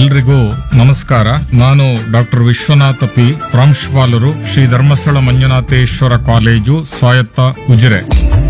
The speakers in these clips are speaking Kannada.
ಎಲ್ರಿಗೂ ನಮಸ್ಕಾರ ನಾನು ಡಾಕ್ಟರ್ ವಿಶ್ವನಾಥ ಪಿ ಪ್ರಾಂಶುಪಾಲರು ಶ್ರೀ ಧರ್ಮಸ್ಥಳ ಮಂಜುನಾಥೇಶ್ವರ ಕಾಲೇಜು ಸ್ವಾಯತ್ತ ಉಜಿರೆ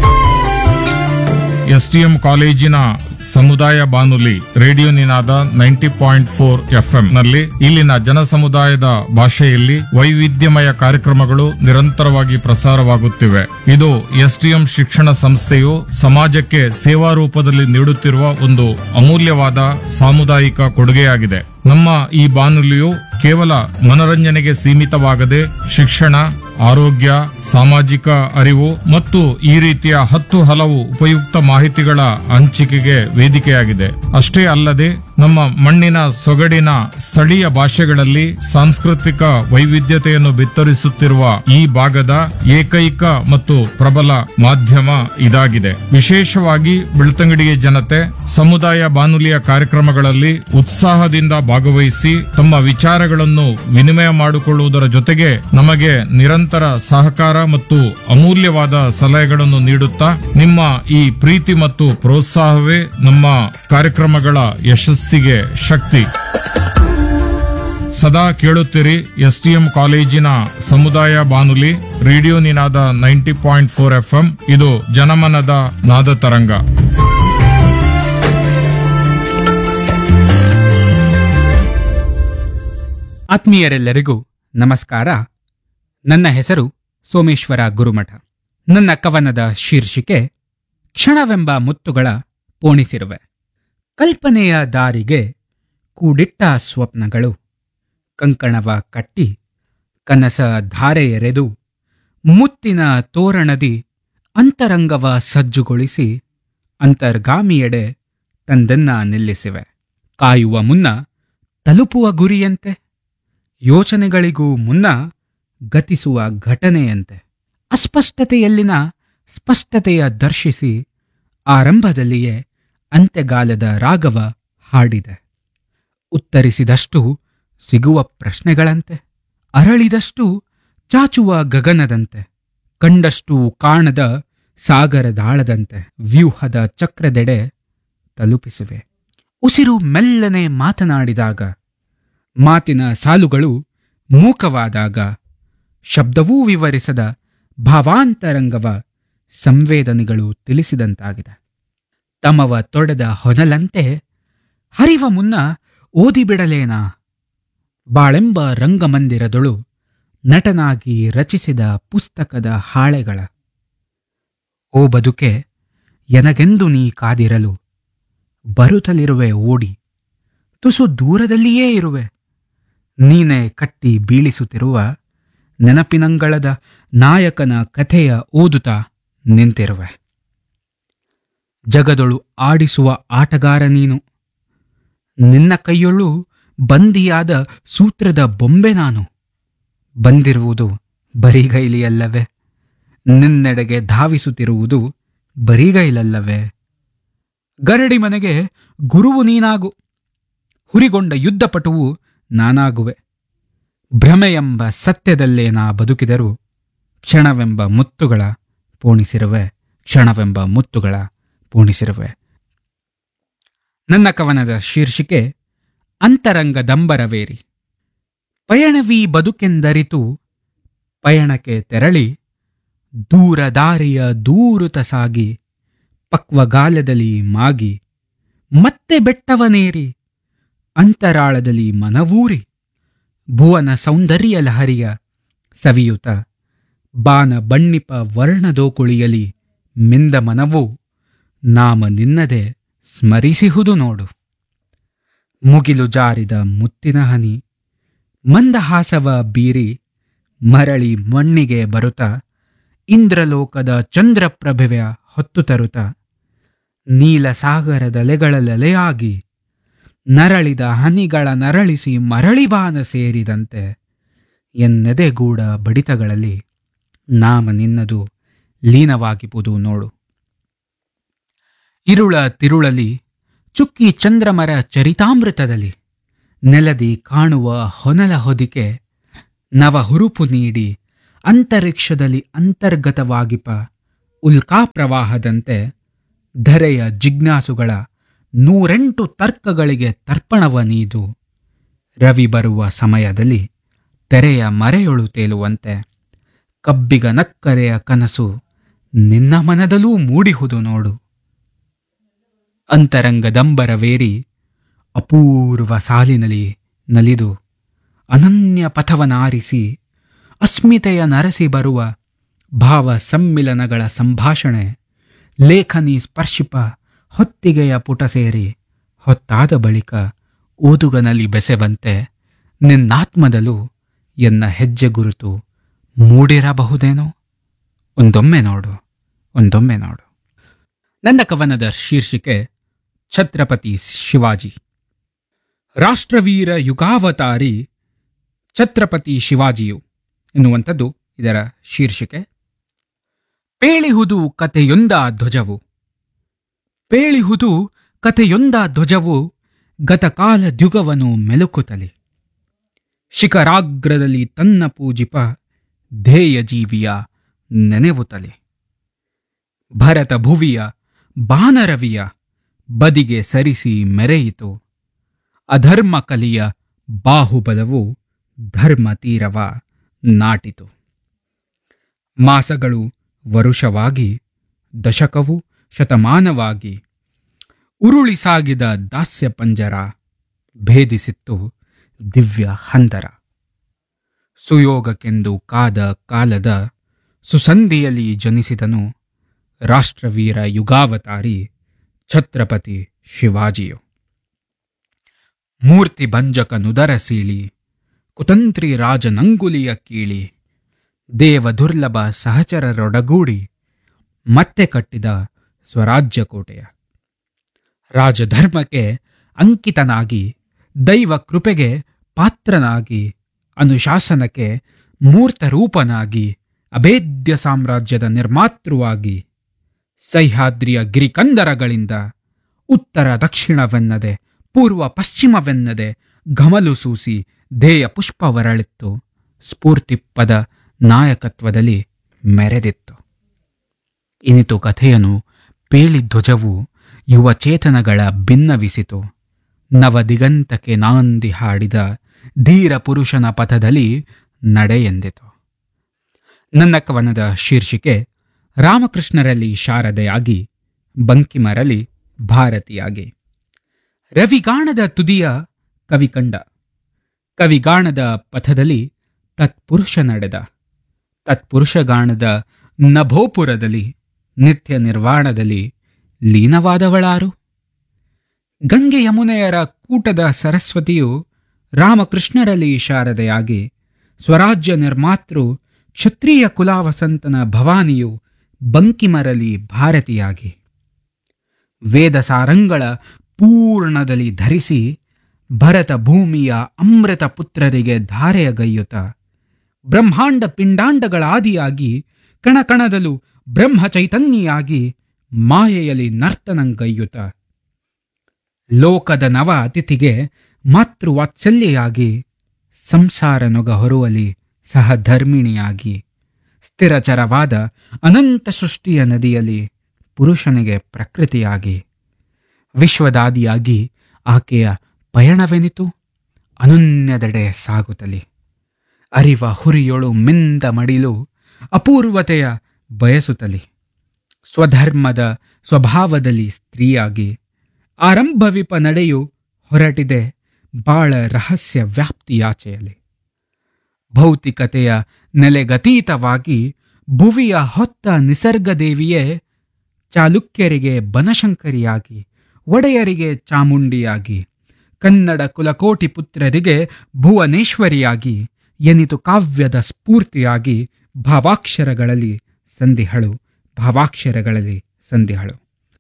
ಎಸ್ಟಿಎಂ ಕಾಲೇಜಿನ ಸಮುದಾಯ ಬಾನುಲಿ radio Ninada ninety point four FM ನಲ್ಲಿ ಇಲ್ಲಿನ ಜನ ಸಮುದಾಯದ ಭಾಷೆಯಲ್ಲಿ ವೈವಿಧ್ಯಮಯ ಕಾರ್ಯಕ್ರಮಗಳು ನಿರಂತರವಾಗಿ ಪ್ರಸಾರವಾಗುತ್ತಿವೆ ಇದು ಎಸ್ಟಿಎಂ ಶಿಕ್ಷಣ ಸಂಸ್ಥೆಯು ಸಮಾಜಕ್ಕೆ ಸೇವಾ ರೂಪದಲ್ಲಿ ನೀಡುತ್ತಿರುವ ಒಂದು ಅಮೂಲ್ಯವಾದ ಸಾಮುದಾಯಿಕ ಕೊಡುಗೆಯಾಗಿದೆ ನಮ್ಮ ಈ ಬಾನುಲಿಯು ಕೇವಲ ಮನೋರಂಜನೆಗೆ ಸೀಮಿತವಾಗದೆ ಶಿಕ್ಷಣ ಆರೋಗ್ಯ ಸಾಮಾಜಿಕ ಅರಿವು ಮತ್ತು ಈ ರೀತಿಯ ಹತ್ತು ಹಲವು ಉಪಯುಕ್ತ ಮಾಹಿತಿಗಳ ಹಂಚಿಕೆಗೆ ವೇದಿಕೆಯಾಗಿದೆ ಅಷ್ಟೇ ಅಲ್ಲದೆ ನಮ್ಮ ಮಣ್ಣಿನ ಸೊಗಡಿನ ಸ್ಥಳೀಯ ಭಾಷೆಗಳಲ್ಲಿ ಸಾಂಸ್ಕೃತಿಕ ವೈವಿಧ್ಯತೆಯನ್ನು ಬಿತ್ತರಿಸುತ್ತಿರುವ ಈ ಭಾಗದ ಏಕೈಕ ಮತ್ತು ಪ್ರಬಲ ಮಾಧ್ಯಮ ಇದಾಗಿದೆ ವಿಶೇಷವಾಗಿ ಬೆಳ್ತಂಗಡಿಯ ಜನತೆ ಸಮುದಾಯ ಬಾನುಲಿಯ ಕಾರ್ಯಕ್ರಮಗಳಲ್ಲಿ ಉತ್ಸಾಹದಿಂದ ಭಾಗವಹಿಸಿ ತಮ್ಮ ವಿಚಾರಗಳನ್ನು ವಿನಿಮಯ ಮಾಡಿಕೊಳ್ಳುವುದರ ಜೊತೆಗೆ ನಮಗೆ ನಿರಂತರ ಸಹಕಾರ ಮತ್ತು ಅಮೂಲ್ಯವಾದ ಸಲಹೆಗಳನ್ನು ನೀಡುತ್ತಾ ನಿಮ್ಮ ಈ ಪ್ರೀತಿ ಮತ್ತು ಪ್ರೋತ್ಸಾಹವೇ ನಮ್ಮ ಕಾರ್ಯಕ್ರಮಗಳ ಯಶಸ್ಸಿಗೆ ಶಕ್ತಿ ಸದಾ ಕೇಳುತ್ತೀರಿ ಎಸ್ಟಿಎಂ ಕಾಲೇಜಿನ ಸಮುದಾಯ ಬಾನುಲಿ radio Ninada ninety point four FM ಇದು ಜನಮನದ ನಾದ ತರಂಗ ಆತ್ಮೀಯರೆಲ್ಲರಿಗೂ ನಮಸ್ಕಾರ ನನ್ನ ಹೆಸರು ಸೋಮೇಶ್ವರ ಗುರುಮಠ ನನ್ನ ಕವನದ ಶೀರ್ಷಿಕೆ ಕ್ಷಣವೆಂಬ ಮುತ್ತುಗಳ ಪೋಣಿಸಿರುವೆ ಕಲ್ಪನೆಯ ದಾರಿಗೆ ಕೂಡಿಟ್ಟ ಸ್ವಪ್ನಗಳು ಕಂಕಣವ ಕಟ್ಟಿ ಕನಸ ಧಾರೆ ಎರೆದು ಮುತ್ತಿನ ತೋರಣದಿ ಅಂತರಂಗವ ಸಜ್ಜುಗೊಳಿಸಿ ಅಂತರ್ಗಾಮಿಯೆಡೆ ತಂದನ್ನ ನಿಲ್ಲಿಸಿವೆ ಕಾಯುವ ಮುನ್ನ ತಲುಪುವ ಗುರಿಯಂತೆ ಯೋಚನೆಗಳಿಗೂ ಮುನ್ನ ಗತಿಸುವ ಘಟನೆಯಂತೆ ಅಸ್ಪಷ್ಟತೆಯಲ್ಲಿನ ಸ್ಪಷ್ಟತೆಯ ದರ್ಶಿಸಿ ಆರಂಭದಲ್ಲಿಯೇ ಅಂತ್ಯಗಾಲದ ರಾಗವ ಹಾಡಿದೆ ಉತ್ತರಿಸಿದಷ್ಟು ಸಿಗುವ ಪ್ರಶ್ನೆಗಳಂತೆ ಅರಳಿದಷ್ಟು ಚಾಚುವ ಗಗನದಂತೆ ಕಂಡಷ್ಟು ಕಾಣದ ಸಾಗರದಾಳದಂತೆ ವ್ಯೂಹದ ಚಕ್ರದೆಡೆ ತಲುಪಿಸುವೆ ಉಸಿರು ಮೆಲ್ಲನೆ ಮಾತನಾಡಿದಾಗ ಮಾತಿನ ಸಾಲುಗಳು ಮೂಕವಾದಾಗ ಶಬ್ದವೂ ವಿವರಿಸದ ಭಾವಾಂತರಂಗವ ಸಂವೇದನೆಗಳು ತಿಳಿಸಿದಂತಾಗಿದೆ ತಮವ ತೊಡೆದ ಹೊನಲಂತೆ ಹರಿವ ಮುನ್ನ ಓದಿಬಿಡಲೇನಾ ಬಾಳೆಂಬ ರಂಗಮಂದಿರದೊಳು ನಟನಾಗಿ ರಚಿಸಿದ ಪುಸ್ತಕದ ಹಾಳೆಗಳ ಓ ಬದುಕೆ ಎನಗೆಂದು ನೀ ಕಾದಿರಲು ಬರುತ್ತಲಿರುವೆ ಓಡಿ ತುಸು ದೂರದಲ್ಲಿಯೇ ಇರುವೆ ನೀನೇ ಕಟ್ಟಿ ಬೀಳಿಸುತ್ತಿರುವ ನೆನಪಿನಂಗಳದ ನಾಯಕನ ಕಥೆಯ ಓದುತ್ತಾ ನಿಂತಿರುವೆ ಜಗದೊಳು ಆಡಿಸುವ ಆಟಗಾರ ನೀನು ನಿನ್ನ ಕೈಯೊಳು ಬಂದಿಯಾದ ಸೂತ್ರದ ಬೊಂಬೆ ನಾನು ಬಂದಿರುವುದು ಬರಿಗೈಲಿಯಲ್ಲವೇ ನಿನ್ನೆಡೆಗೆ ಧಾವಿಸುತ್ತಿರುವುದು ಬರಿಗೈಲಲ್ಲವೇ ಗರಡಿ ಮನೆಗೆ ಗುರುವು ನೀನಾಗು ಹುರಿಗೊಂಡ ಯುದ್ಧಪಟುವು ನಾನಾಗುವೆ ಭ್ರಮೆಯೆಂಬ ಸತ್ಯದಲ್ಲೇ ನಾ ಬದುಕಿದರೂ ಕ್ಷಣವೆಂಬ ಮುತ್ತುಗಳ ಪೋಣಿಸಿರುವೆ ಕ್ಷಣವೆಂಬ ಮುತ್ತುಗಳ ಪೋಣಿಸಿರುವೆ ನನ್ನ ಕವನದ ಶೀರ್ಷಿಕೆ ಅಂತರಂಗ ದಂಬರವೇರಿ ಪಯಣವೀ ಬದುಕೆಂದರಿತು ಪಯಣಕ್ಕೆ ತೆರಳಿ ದೂರ ದಾರಿಯ ದೂರುತ ಸಾಗಿ ಪಕ್ವಗಾಲದಲ್ಲಿ ಮಾಗಿ ಮತ್ತೆ ಬೆಟ್ಟವನೇರಿ ಅಂತರಾಳದಲ್ಲಿ ಮನವೂರಿ ಭುವನ ಸೌಂದರ್ಯ ಲಹರಿಯ ಸವಿಯುತ ಬಾನ ಬಣ್ಣಿಪ ವರ್ಣದೋಕುಳಿಯಲಿ ಮಿಂದ ಮನವು ನಾಮ ನಿನ್ನದೆ ಸ್ಮರಿಸಿಹುದು ನೋಡು ಮುಗಿಲು ಜಾರಿದ ಮುತ್ತಿನ ಹನಿ ಮಂದಹಾಸವ ಬೀರಿ ಮರಳಿ ಮಣ್ಣಿಗೆ ಬರುತ್ತ ಇಂದ್ರಲೋಕದ ಚಂದ್ರಪ್ರಭೆಯ ಹೊತ್ತು ತರುತ್ತ ನೀಲ ಸಾಗರದಲೆಗಳಲೆಲೆಯಾಗಿ ನರಳಿದ ಹನಿಗಳ ನರಳಿಸಿ ಮರಳಿಬಾನ ಸೇರಿದಂತೆ ಎನ್ನೆದೆಗೂಡ ಬಡಿತಗಳಲ್ಲಿ ನಾಮ ನಿನ್ನದು ಲೀನವಾಗಿಬುದು ನೋಡು ಇರುಳ ತಿರುಳಲಿ ಚುಕ್ಕಿ ಚಂದ್ರಮರ ಚರಿತಾಮೃತದಲ್ಲಿ ನೆಲದಿ ಕಾಣುವ ಹೊನಲ ಹೊದಿಕೆ ನವ ಹುರುಪು ನೀಡಿ ಅಂತರಿಕ್ಷದಲ್ಲಿ ಅಂತರ್ಗತವಾಗಿಪ ಉಲ್ಕಾಪ್ರವಾಹದಂತೆ ಧರೆಯ ಜಿಜ್ಞಾಸುಗಳ ನೂರೆಂಟು ತರ್ಕಗಳಿಗೆ ತರ್ಪಣವ ನೀದು ರವಿ ಬರುವ ಸಮಯದಲ್ಲಿ ತೆರೆಯ ಮರೆಯೊಳು ತೇಲುವಂತೆ ಕಬ್ಬಿಗ ನಕ್ಕರೆಯ ಕನಸು ನಿನ್ನ ಮನದಲ್ಲೂ ಮೂಡಿಹುದು ನೋಡು ಅಂತರಂಗದಂಬರವೇರಿ ಅಪೂರ್ವ ಸಾಲಿನಲ್ಲಿ ನಲಿದು ಅನನ್ಯ ಪಥವನಾರಿಸಿ ಅಸ್ಮಿತೆಯ ನರಸಿ ಬರುವ ಭಾವ ಸಮ್ಮಿಲನಗಳ ಸಂಭಾಷಣೆ ಲೇಖನಿ ಸ್ಪರ್ಶಿಪ ಹೊತ್ತಿಗೆಯ ಪುಟ ಸೇರಿ ಹೊತ್ತಾದ ಬಳಿಕ ಓದುಗನಲ್ಲಿ ಬೆಸೆವಂತೆ ನಿನ್ನಾತ್ಮದಲ್ಲೂ ಎನ್ನ ಹೆಜ್ಜೆ ಗುರುತು ಮೂಡಿರಬಹುದೇನೋ ಒಂದೊಮ್ಮೆ ನೋಡು ಒಂದೊಮ್ಮೆ ನೋಡು ನನ್ನ ಕವನದ ಶೀರ್ಷಿಕೆ ಛತ್ರಪತಿ ಶಿವಾಜಿ ರಾಷ್ಟ್ರವೀರ ಯುಗಾವತಾರಿ ಛತ್ರಪತಿ ಶಿವಾಜಿಯು ಎನ್ನುವಂಥದ್ದು ಇದರ ಶೀರ್ಷಿಕೆ ಪೇಳಿಹುದು ಕಥೆಯೊಂದ ಧ್ವಜವು ಪೇಳಿಹುದು ಕಥೆಯೊಂದ ಧ್ವಜವು ಗತಕಾಲ ದ್ಯುಗವನು ಮೆಲುಕುತ್ತಲಿ ಶಿಖರಾಗ್ರದಲ್ಲಿ ತನ್ನ ಪೂಜಿಪ ಧ್ಯೇಯ ಜೀವಿಯ ನೆನೆವುತ್ತಲೆ ಭರತ ಭುವಿಯ ಬಾನರವಿಯ ಬದಿಗೆ ಸರಿಸಿ ಮೆರೆಯಿತು ಅಧರ್ಮ ಕಲಿಯ ಬಾಹುಬಲವು ಧರ್ಮ ತೀರವ ನಾಟಿತು ಮಾಸಗಳು ವರುಷವಾಗಿ ದಶಕವು ಶತಮಾನವಾಗಿ ಉರುಳಿ ಸಾಗಿದ ದಾಸ್ಯ ಪಂಜರ ಭೇದಿಸಿತ್ತು ದಿವ್ಯ ಹಂದರ ಸುಯೋಗಕ್ಕೆಂದು ಕಾದ ಕಾಲದ ಸುಸಂಧಿಯಲ್ಲಿ ಜನಿಸಿದನು ರಾಷ್ಟ್ರವೀರ ಯುಗಾವತಾರಿ ಛತ್ರಪತಿ ಶಿವಾಜಿಯು ಮೂರ್ತಿ ಭಂಜಕ ನುದರ ಸೀಳಿ ಕುತಂತ್ರಿ ರಾಜನಂಗುಲಿಯ ಕೀಳಿ ದೇವ ದುರ್ಲಭ ಸಹಚರರೊಡಗೂಡಿ ಮತ್ತೆ ಕಟ್ಟಿದ ಸ್ವರಾಜ್ಯ ಕೋಟೆಯ ರಾಜಧರ್ಮಕ್ಕೆ ಅಂಕಿತನಾಗಿ ದೈವ ಕೃಪೆಗೆ ಪಾತ್ರನಾಗಿ ಅನುಶಾಸನಕ್ಕೆ ಮೂರ್ತ ರೂಪನಾಗಿ ಅಭೇದ್ಯ ಸಾಮ್ರಾಜ್ಯದ ನಿರ್ಮಾತೃವಾಗಿ ಸಹ್ಯಾದ್ರಿಯ ಗಿರಿಕಂದರಗಳಿಂದ ಉತ್ತರ ದಕ್ಷಿಣವೆನ್ನದೆ ಪೂರ್ವ ಪಶ್ಚಿಮವೆನ್ನದೆ ಘಮಲು ಸೂಸಿ ಧ್ಯೇಯ ಪುಷ್ಪವರಳಿತ್ತು ಸ್ಫೂರ್ತಿಪ್ಪದ ನಾಯಕತ್ವದಲ್ಲಿ ಮೆರೆದಿತ್ತು ಇನಿತು ಕಥೆಯನು ಪೇಳಿಧ್ವಜವು ಯುವ ಚೇತನಗಳ ಭಿನ್ನವಿಸಿತು ನವದಿಗಂತಕ್ಕೆ ನಾಂದಿ ಹಾಡಿದ ಧೀರ ಪುರುಷನ ಪಥದಲ್ಲಿ ನಡೆಯೆಂದಿತು ನನ್ನ ಕವನದ ಶೀರ್ಷಿಕೆ ರಾಮಕೃಷ್ಣರಲ್ಲಿ ಶಾರದೆಯಾಗಿ ಬಂಕಿಮರಲ್ಲಿ ಭಾರತಿಯಾಗಿ ರವಿಗಾಣದ ತುದಿಯ ಕವಿಕಂಡ ಕವಿಗಾಣದ ಪಥದಲ್ಲಿ ತತ್ಪುರುಷ ನಡೆದ ತತ್ಪುರುಷಗಾಣದ ನಭೋಪುರದಲ್ಲಿ ನಿತ್ಯ ನಿರ್ವಾಣದಲ್ಲಿ ಲೀನವಾದವಳಾರು ಗಂಗೆ ಯಮುನೆಯರ ಕೂಟದ ಸರಸ್ವತಿಯು ರಾಮಕೃಷ್ಣರಲ್ಲಿ ಶಾರದೆಯಾಗಿ ಸ್ವರಾಜ್ಯ ನಿರ್ಮಾತೃ ಕ್ಷತ್ರಿಯ ಕುಲಾವಸಂತನ ಭವಾನಿಯು ಬಂಕಿಮರಲಿ ಭಾರತಿಯಾಗಿ ವೇದ ಸಾರಂಗಳ ಪೂರ್ಣದಲ್ಲಿ ಧರಿಸಿ ಭರತ ಭೂಮಿಯ ಅಮೃತ ಪುತ್ರರಿಗೆ ಧಾರೆಯಗೈಯುತ ಬ್ರಹ್ಮಾಂಡ ಪಿಂಡಾಂಡಗಳಾದಿಯಾಗಿ ಕಣಕಣದಲ್ಲೂ ಬ್ರಹ್ಮ ಚೈತನ್ಯಿಯಾಗಿ ಮಾಯೆಯಲ್ಲಿ ನರ್ತನಂಗೈಯುತ ಲೋಕದ ನವ ಅತಿಥಿಗೆ ಮಾತೃವಾತ್ಸಲ್ಯೆಯಾಗಿ ಸಂಸಾರ ನೊಗ ಹೊರುವಲಿ ಸಹಧರ್ಮಿಣಿಯಾಗಿ ಸ್ಥಿರಚರವಾದ ಅನಂತ ಸೃಷ್ಟಿಯ ನದಿಯಲ್ಲಿ ಪುರುಷನಿಗೆ ಪ್ರಕೃತಿಯಾಗಿ ವಿಶ್ವದಾದಿಯಾಗಿ ಆಕೆಯ ಪಯಣವೆನಿತು ಅನನ್ಯದೆಡೆ ಸಾಗುತ್ತಲಿ ಅರಿವ ಹುರಿಯೊಳು ಮಿಂದ ಮಡಿಲು ಅಪೂರ್ವತೆಯ ಬಯಸುತ್ತಲಿ ಸ್ವಧರ್ಮದ ಸ್ವಭಾವದಲ್ಲಿ ಸ್ತ್ರೀಯಾಗಿ ಆರಂಭವಿಪ ನಡೆಯು ಹೊರಟಿದೆ ಬಾಳ ರಹಸ್ಯ ವ್ಯಾಪ್ತಿಯಾಚೆಯಲ್ಲಿ ಭೌತಿಕತೆಯ ನೆಲೆಗತೀತವಾಗಿ ಭುವಿಯ ಹೊತ್ತ ನಿಸರ್ಗದೇವಿಯೇ ಚಾಲುಕ್ಯರಿಗೆ ಬನಶಂಕರಿಯಾಗಿ ಒಡೆಯರಿಗೆ ಚಾಮುಂಡಿಯಾಗಿ ಕನ್ನಡ ಕುಲಕೋಟಿ ಪುತ್ರರಿಗೆ ಭುವನೇಶ್ವರಿಯಾಗಿ ಎನಿತು ಕಾವ್ಯದ ಸ್ಫೂರ್ತಿಯಾಗಿ ಭಾವಾಕ್ಷರಗಳಲ್ಲಿ ಸಂಧಿಹಳು ಭಾವಾಕ್ಷರಗಳಲ್ಲಿ ಸಂಧಿಹಳು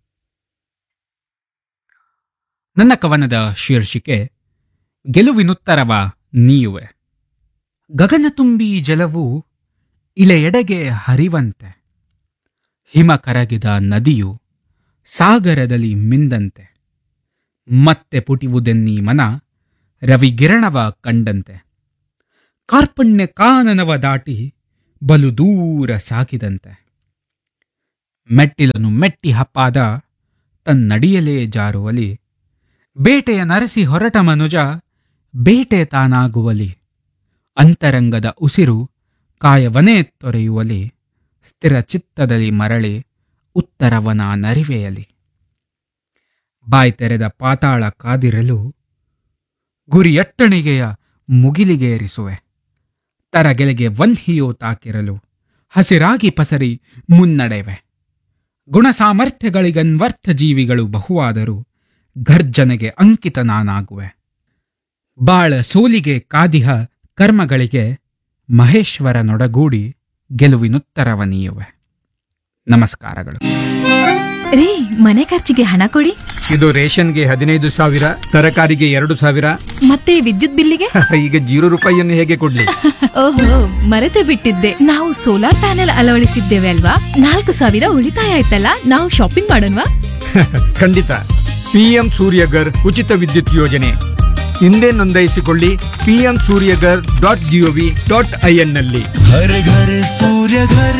ನನ್ನ ಕವನದ ಶೀರ್ಷಿಕೆ ಗೆಲುವಿನುತ್ತರವ ನೀಯುವೆ ಗಗನ ತುಂಬಿ ಜಲವು ಇಳೆಯೆಡೆಗೆ ಹರಿವಂತೆ ಹಿಮ ಕರಗಿದ ನದಿಯು ಸಾಗರದಲ್ಲಿ ಮಿಂದಂತೆ ಮತ್ತೆ ಪುಟಿವುದೆನ್ನೀ ಮನ ರವಿಗಿರಣವ ಕಂಡಂತೆ ಕಾರ್ಪಣ್ಯ ಕಾನನವ ದಾಟಿ ಬಲು ದೂರ ಸಾಗಿದಂತೆ ಮೆಟ್ಟಿಲನು ಮೆಟ್ಟಿ ಹಪ್ಪಾದ ತನ್ನಡಿಯಲೇ ಜಾರುವಲಿ ಬೇಟೆಯ ನರಸಿ ಹೊರಟ ಮನುಜ ಬೇಟೆ ತಾನಾಗುವಲಿ ಅಂತರಂಗದ ಉಸಿರು ಕಾಯವನೇ ತೊರೆಯುವಲಿ ಸ್ಥಿರ ಚಿತ್ತದಲ್ಲಿ ಮರಳಿ ಉತ್ತರವನ ನರಿವೆಯಲಿ ಬಾಯ್ ತೆರೆದ ಪಾತಾಳ ಕಾದಿರಲು ಗುರಿಯಟ್ಟಣಿಗೆಯ ಮುಗಿಲಿಗೇರಿಸುವೆ ತರಗೆಲೆಗೆ ವನ್ಹಿಯೋ ತಾಕಿರಲು ಹಸಿರಾಗಿ ಪಸರಿ ಮುನ್ನಡೆವೆ ಗುಣ ಸಾಮರ್ಥ್ಯಗಳಿಗನ್ವರ್ಥ ಜೀವಿಗಳು ಬಹುವಾದರೂ ಗರ್ಜನೆಗೆ ಅಂಕಿತ ನಾನಾಗುವೆ ಬಾಳ ಸೋಲಿಗೆ ಕಾದಿಹ ಕರ್ಮಗಳಿಗೆ ಮಹೇಶ್ವರ ನೊಡಗೂಡಿ ಗೆಲುವಿನುತ್ತರವ ನೀಯುವೆ ನಮಸ್ಕಾರಗಳು ರೀ ಮನೆ ಖರ್ಚಿಗೆ ಹಣ ಕೊಡಿ ಇದು ರೇಷನ್ಗೆ ಹದಿನೈದು ಸಾವಿರ ತರಕಾರಿಗೆ ಎರಡು ಸಾವಿರ ಮತ್ತೆ ವಿದ್ಯುತ್ ಬಿಲ್ಲಿಗೆ ಈಗ ಜೀರೋ ರೂಪಾಯಿಯನ್ನು ಹೇಗೆ ಕೊಡ್ಲಿ ಓಹೋ ಮರೆತೇ ಬಿಟ್ಟಿದ್ದೆ ನಾವು ಸೋಲಾರ್ ಪ್ಯಾನೆಲ್ ಅಳವಡಿಸಿದ್ದೇವೆ ಅಲ್ವಾ ನಾಲ್ಕು ಸಾವಿರ ಉಳಿತಾಯ ಆಯ್ತಲ್ಲ ನಾವು ಶಾಪಿಂಗ್ ಮಾಡೋಣವಾ ಖಂಡಿತ ಪಿಎಂ ಸೂರ್ಯಗರ್ ಉಚಿತ ವಿದ್ಯುತ್ ಯೋಜನೆ ಹಿಂದೆ ನೋಂದಾಯಿಸಿಕೊಳ್ಳಿ PM Suryaghar dot GOV dot IN ನಲ್ಲಿ हर घर सूर्य घर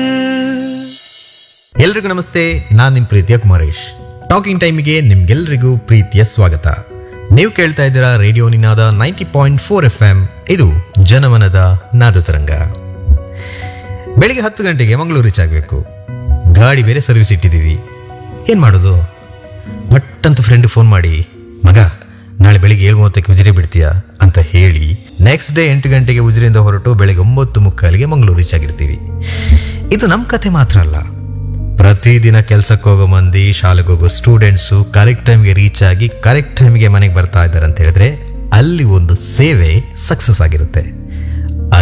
ಎಲ್ರಿಗೂ ನಮಸ್ತೆ ನಾನು ನಿಮ್ಮ ಪ್ರೀತಿಯ ಕುಮಾರೇಶ್ ಟಾಕಿಂಗ್ ಟೈಮಿಗೆ ನಿಮ್ಗೆಲ್ರಿಗೂ ಪ್ರೀತಿಯ ಸ್ವಾಗತ ನೀವು ಕೇಳ್ತಾ ಇದ್ದೀರಾ radio Ninada ninety point four F M ಇದು ಜನಮನದ ನಾದ ತರಂಗ ಬೆಳಿಗ್ಗೆ ಹತ್ತು ಗಂಟೆಗೆ ಮಂಗಳೂರು ರೀಚ್ ಆಗಬೇಕು ಗಾಡಿ ಬೇರೆ ಸರ್ವಿಸ್ ಇಟ್ಟಿದ್ದೀವಿ ಏನು ಮಾಡೋದು ಬಟ್ ಅಂತ ಫ್ರೆಂಡ್ ಫೋನ್ ಮಾಡಿ ಮಗ ನಾಳೆ ಬೆಳಿಗ್ಗೆ ಏಳು ಮೂವತ್ತಕ್ಕೆ ಉಜಿರೆ ಬಿಡ್ತೀಯಾ ಅಂತ ಹೇಳಿ ನೆಕ್ಸ್ಟ್ ಡೇ ಎಂಟು ಗಂಟೆಗೆ ಉಜಿರೆಯಿಂದ ಹೊರಟು ಬೆಳಗ್ಗೆ ಒಂಬತ್ತು ಮುಕ್ಕಾಲಿಗೆ ಮಂಗಳೂರು ರೀಚ್ ಆಗಿರ್ತೀವಿ ಇದು ನಮ್ಮ ಕತೆ ಮಾತ್ರ ಅಲ್ಲ ಪ್ರತಿದಿನ ಕೆಲ್ಸಕ್ಕೆ ಹೋಗೋ ಮಂದಿ ಶಾಲೆಗೆ ಹೋಗೋ ಸ್ಟೂಡೆಂಟ್ಸು ಕರೆಕ್ಟ್ ಟೈಮ್ಗೆ ರೀಚ್ ಆಗಿ ಕರೆಕ್ಟ್ ಟೈಮ್ಗೆ ಮನೆಗೆ ಬರ್ತಾ ಇದ್ದಾರೆ ಅಂತ ಹೇಳಿದ್ರೆ ಅಲ್ಲಿ ಒಂದು ಸೇವೆ ಸಕ್ಸಸ್ ಆಗಿರುತ್ತೆ